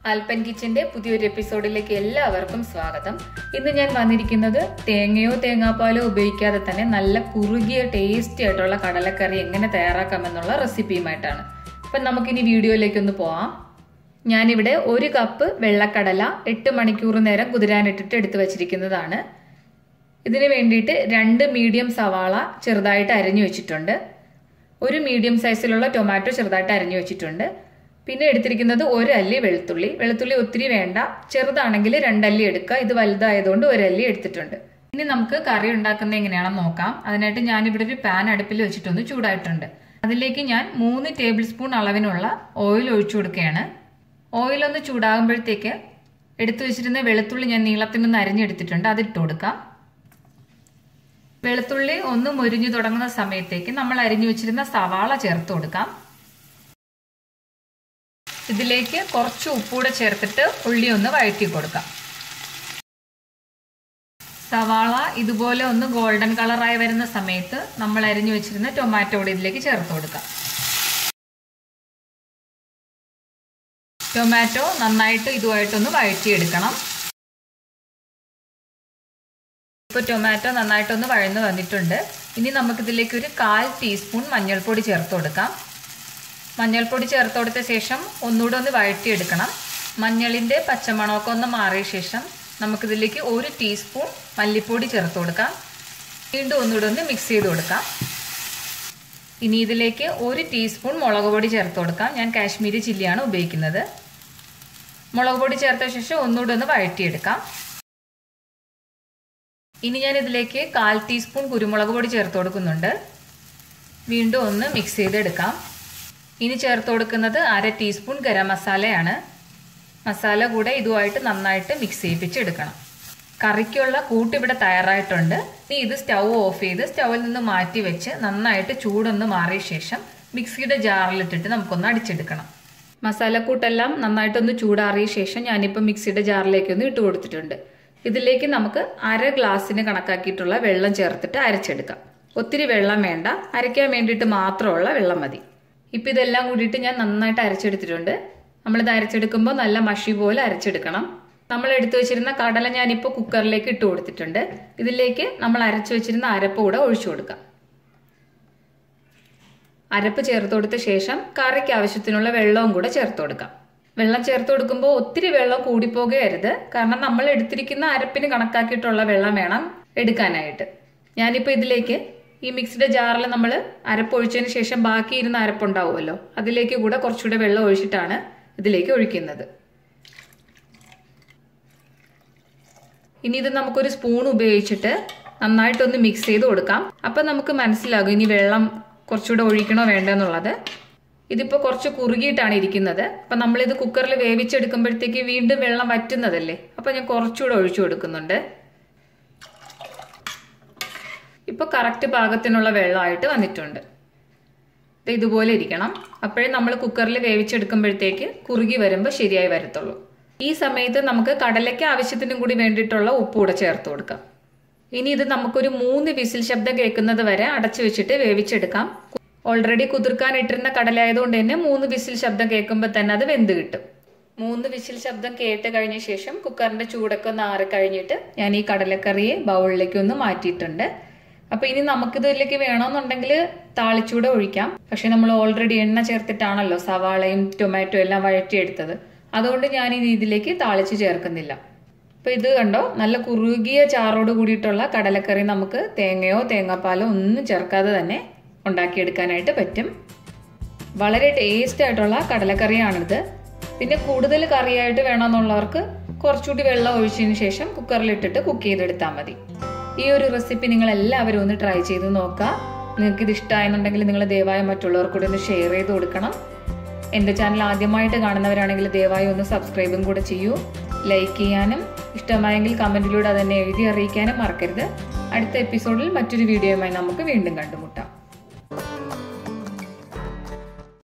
ആൽപ്പൻ കിച്ചന്റെ പുതിയൊരു എപ്പിസോഡിലേക്ക് എല്ലാവർക്കും സ്വാഗതം ഇന്ന് ഞാൻ വന്നിരിക്കുന്നത് തേങ്ങയോ തേങ്ങാപ്പാലോ ഉപയോഗിക്കാതെ തന്നെ നല്ല കുറുകിയ ടേസ്റ്റി ആയിട്ടുള്ള കടലക്കറി എങ്ങനെ തയ്യാറാക്കാമെന്നുള്ള റെസിപ്പിയുമായിട്ടാണ് അപ്പം നമുക്കിനി വീഡിയോയിലേക്ക് ഒന്ന് പോവാം ഞാനിവിടെ ഒരു കപ്പ് വെള്ളക്കടല എട്ട് മണിക്കൂർ നേരം കുതിരാനിട്ടിട്ട് എടുത്തു വച്ചിരിക്കുന്നതാണ് ഇതിന് വേണ്ടിയിട്ട് രണ്ട് മീഡിയം സവാള ചെറുതായിട്ട് അരിഞ്ഞു വെച്ചിട്ടുണ്ട് ഒരു മീഡിയം സൈസിലുള്ള ടൊമാറ്റോ ചെറുതായിട്ട് അരിഞ്ഞു വെച്ചിട്ടുണ്ട് പിന്നെ എടുത്തിരിക്കുന്നത് ഒരു അല്ലി വെളുത്തുള്ളി വെളുത്തുള്ളി ഒത്തിരി വേണ്ട ചെറുതാണെങ്കിൽ രണ്ടല്ലി എടുക്കുക ഇത് വലുതായതുകൊണ്ട് ഒരു അല്ലി എടുത്തിട്ടുണ്ട് ഇനി നമുക്ക് കറി ഉണ്ടാക്കുന്നത് എങ്ങനെയാണെന്ന് നോക്കാം അതിനായിട്ട് ഞാനിവിടെ ഒരു പാൻ അടുപ്പിൽ വെച്ചിട്ടൊന്ന് ചൂടായിട്ടുണ്ട് അതിലേക്ക് ഞാൻ മൂന്ന് ടേബിൾ സ്പൂൺ അളവിനുള്ള ഓയിൽ ഒഴിച്ചു കൊടുക്കുകയാണ് ഓയിൽ ഒന്ന് ചൂടാകുമ്പോഴത്തേക്ക് എടുത്തു വെച്ചിരുന്ന വെളുത്തുള്ളി ഞാൻ നീളത്തിനൊന്ന് അരിഞ്ഞെടുത്തിട്ടുണ്ട് അത് ഇട്ട് കൊടുക്കാം വെളുത്തുള്ളി ഒന്ന് മൊരിഞ്ഞു തുടങ്ങുന്ന സമയത്തേക്ക് നമ്മൾ അരിഞ്ഞു വെച്ചിരുന്ന സവാള ചേർത്ത് കൊടുക്കാം ഇതിലേക്ക് കുറച്ച് ഉപ്പൂടെ ചേർത്തിട്ട് ഉള്ളി ഒന്ന് വഴറ്റി കൊടുക്കാം സവാള ഇതുപോലെ ഒന്ന് ഗോൾഡൻ കളറായി വരുന്ന സമയത്ത് നമ്മൾ അരിഞ്ഞു വെച്ചിരുന്ന ടൊമാറ്റോ കൂടി ഇതിലേക്ക് ചേർത്ത് കൊടുക്കാം ടൊമാറ്റോ നന്നായിട്ട് ഇതുമായിട്ടൊന്ന് വഴറ്റിയെടുക്കണം ഇപ്പോൾ ടൊമാറ്റോ നന്നായിട്ടൊന്ന് വഴന്ന് വന്നിട്ടുണ്ട് ഇനി നമുക്കിതിലേക്ക് ഒരു കാൽ ടീസ്പൂൺ മഞ്ഞൾപ്പൊടി ചേർത്ത് കൊടുക്കാം മഞ്ഞൾപ്പൊടി ചേർത്ത് കൊടുത്ത ശേഷം ഒന്നുകൂടെ ഒന്ന് വഴറ്റിയെടുക്കണം മഞ്ഞളിൻ്റെ പച്ചമണമൊക്കെ ഒന്ന് മാറിയ ശേഷം നമുക്കിതിലേക്ക് ഒരു ടീസ്പൂൺ മല്ലിപ്പൊടി ചേർത്ത് കൊടുക്കാം വീണ്ടും ഒന്നുകൂടെ ഒന്ന് മിക്സ് ചെയ്ത് കൊടുക്കാം ഇനി ഇതിലേക്ക് ഒരു ടീസ്പൂൺ മുളക് പൊടി ചേർത്ത് കൊടുക്കാം ഞാൻ കാശ്മീരി ചില്ലിയാണ് ഉപയോഗിക്കുന്നത് മുളക് പൊടി ചേർത്ത ശേഷം ഒന്നുകൂടെ ഒന്ന് വഴറ്റിയെടുക്കാം ഇനി ഞാൻ ഇതിലേക്ക് കാൽ ടീസ്പൂൺ കുരുമുളക് പൊടി ചേർത്ത് കൊടുക്കുന്നുണ്ട് വീണ്ടും ഒന്ന് മിക്സ് ചെയ്തെടുക്കാം ഇനി ചേർത്ത് കൊടുക്കുന്നത് അര ടീസ്പൂൺ ഗരം മസാലയാണ് മസാല കൂടെ ഇതുമായിട്ട് നന്നായിട്ട് മിക്സ് ചെയ്യിപ്പിച്ചെടുക്കണം കറിക്കുള്ള കൂട്ട് ഇവിടെ തയ്യാറായിട്ടുണ്ട് ഇനി ഇത് സ്റ്റൗ ഓഫ് ചെയ്ത് സ്റ്റൗവിൽ നിന്ന് മാറ്റി വെച്ച് നന്നായിട്ട് ചൂടൊന്ന് മാറിയ ശേഷം മിക്സിയുടെ ജാറിലിട്ടിട്ട് നമുക്കൊന്ന് അടിച്ചെടുക്കണം മസാലക്കൂട്ടെല്ലാം നന്നായിട്ടൊന്ന് ചൂടാറിയ ശേഷം ഞാനിപ്പോൾ മിക്സിയുടെ ജാറിലേക്ക് ഒന്ന് ഇട്ട് കൊടുത്തിട്ടുണ്ട് ഇതിലേക്ക് നമുക്ക് അര ഗ്ലാസ്സിന് കണക്കാക്കിയിട്ടുള്ള വെള്ളം ചേർത്തിട്ട് അരച്ചെടുക്കാം ഒത്തിരി വെള്ളം വേണ്ട അരയ്ക്കാൻ വേണ്ടിയിട്ട് മാത്രമുള്ള വെള്ളം മതി ഇപ്പം ഇതെല്ലാം കൂടിയിട്ട് ഞാൻ നന്നായിട്ട് അരച്ചെടുത്തിട്ടുണ്ട് നമ്മളിത് അരച്ചെടുക്കുമ്പോൾ നല്ല മഷി പോലെ അരച്ചെടുക്കണം നമ്മൾ എടുത്തു വെച്ചിരുന്ന കടല ഞാനിപ്പോൾ കുക്കറിലേക്ക് ഇട്ട് കൊടുത്തിട്ടുണ്ട് ഇതിലേക്ക് നമ്മൾ അരച്ചു വെച്ചിരുന്ന അരപ്പ് കൂടെ ഒഴിച്ചു കൊടുക്കാം അരപ്പ് ചേർത്ത് കൊടുത്ത ശേഷം കറിക്ക് ആവശ്യത്തിനുള്ള വെള്ളവും കൂടെ ചേർത്ത് കൊടുക്കാം വെള്ളം ചേർത്ത് കൊടുക്കുമ്പോൾ ഒത്തിരി വെള്ളം കൂടിപ്പോകരുത് കാരണം നമ്മൾ എടുത്തിരിക്കുന്ന അരപ്പിന് കണക്കാക്കിയിട്ടുള്ള വെള്ളം വേണം എടുക്കാനായിട്ട് ഞാനിപ്പോൾ ഇതിലേക്ക് ഈ മിക്സിയുടെ ജാറിൽ നമ്മൾ അരപ്പൊഴിച്ചതിന് ശേഷം ബാക്കി ഇരുന്ന അരപ്പുണ്ടാവുമല്ലോ അതിലേക്ക് കൂടെ കുറച്ചുകൂടെ വെള്ളം ഒഴിച്ചിട്ടാണ് ഇതിലേക്ക് ഒഴിക്കുന്നത് ഇനി ഇത് നമുക്കൊരു സ്പൂൺ ഉപയോഗിച്ചിട്ട് നന്നായിട്ടൊന്ന് മിക്സ് ചെയ്ത് കൊടുക്കാം അപ്പം നമുക്ക് മനസ്സിലാകും ഇനി വെള്ളം കുറച്ചുകൂടെ ഒഴിക്കണോ വേണ്ടെന്നുള്ളത് ഇതിപ്പോൾ കുറച്ച് കുറുകിയിട്ടാണ് ഇരിക്കുന്നത് അപ്പം നമ്മളിത് കുക്കറിൽ വേവിച്ചെടുക്കുമ്പോഴത്തേക്ക് വീണ്ടും വെള്ളം വറ്റുന്നതല്ലേ അപ്പം ഞാൻ കുറച്ചുകൂടെ ഒഴിച്ചു കൊടുക്കുന്നുണ്ട് ഇപ്പോൾ കറക്റ്റ് പാകത്തിനുള്ള വെള്ളമായിട്ട് വന്നിട്ടുണ്ട് ഇതുപോലെ ഇരിക്കണം അപ്പോഴേ നമ്മൾ കുക്കറിൽ വേവിച്ചെടുക്കുമ്പോഴത്തേക്ക് കുറുകി വരുമ്പോൾ ശരിയായി വരത്തുള്ളൂ ഈ സമയത്ത് നമുക്ക് കടലയ്ക്ക് ആവശ്യത്തിനും കൂടി വേണ്ടിയിട്ടുള്ള ഉപ്പ് കൂടെ ചേർത്ത് കൊടുക്കാം ഇനി ഇത് നമുക്കൊരു മൂന്ന് വിസിൽ ശബ്ദം കേൾക്കുന്നത് വരെ അടച്ചു വെച്ചിട്ട് വേവിച്ചെടുക്കാം ഓൾറെഡി കുതിർക്കാൻ ഇട്ടിരുന്ന കടലായതുകൊണ്ട് തന്നെ മൂന്ന് വിസിൽ ശബ്ദം കേൾക്കുമ്പോൾ തന്നെ അത് വെന്ത് കിട്ടും മൂന്ന് വിസിൽ ശബ്ദം കേട്ട് കഴിഞ്ഞ ശേഷം കുക്കറിന്റെ ചൂടൊക്കെ ഒന്ന് ആറി കഴിഞ്ഞിട്ട് ഞാൻ ഈ കടലക്കറിയെ ബൗളിലേക്ക് ഒന്ന് മാറ്റിയിട്ടുണ്ട് അപ്പൊ ഇനി നമുക്കിതിലേക്ക് വേണമെന്നുണ്ടെങ്കിൽ താളിച്ചൂടെ ഒഴിക്കാം പക്ഷെ നമ്മൾ ഓൾറെഡി എണ്ണ ചേർത്തിട്ടാണല്ലോ സവാളയും ടൊമാറ്റോ എല്ലാം വഴറ്റിയെടുത്തത് അതുകൊണ്ട് ഞാൻ ഇനി ഇതിലേക്ക് താളിച്ച് ചേർക്കുന്നില്ല അപ്പൊ ഇത് കണ്ടോ നല്ല കുറുകിയ ചാറോട് കൂടിയിട്ടുള്ള കടലക്കറി നമുക്ക് തേങ്ങയോ തേങ്ങാപ്പാലോ ഒന്നും ചേർക്കാതെ തന്നെ ഉണ്ടാക്കിയെടുക്കാനായിട്ട് പറ്റും വളരെ ടേസ്റ്റ് ആയിട്ടുള്ള കടലക്കറിയാണിത് പിന്നെ കൂടുതൽ കറിയായിട്ട് വേണമെന്നുള്ളവർക്ക് കുറച്ചുകൂടി വെള്ളം ഒഴിച്ചതിന് ശേഷം കുക്കറിലിട്ടിട്ട് കുക്ക് ചെയ്തെടുത്താൽ മതി ഈ ഒരു റെസിപ്പി നിങ്ങൾ എല്ലാവരും ഒന്ന് ട്രൈ ചെയ്ത് നോക്കുക നിങ്ങൾക്ക് ഇത് ഇഷ്ടമായെന്നുണ്ടെങ്കിൽ നിങ്ങൾ ദയവായി മറ്റുള്ളവർക്ക് കൂടി ഒന്ന് ഷെയർ ചെയ്ത് കൊടുക്കണം എൻ്റെ ചാനൽ ആദ്യമായിട്ട് കാണുന്നവരാണെങ്കിൽ ദയവായി ഒന്ന് സബ്സ്ക്രൈബും കൂടെ ചെയ്യൂ ലൈക്ക് ചെയ്യാനും ഇഷ്ടമായെങ്കിൽ കമൻറ്റിലൂടെ അതെന്നെ എഴുതി അറിയിക്കാനും മറക്കരുത് അടുത്ത എപ്പിസോഡിൽ മറ്റൊരു വീഡിയോയുമായി നമുക്ക് വീണ്ടും കണ്ടുമുട്ടാം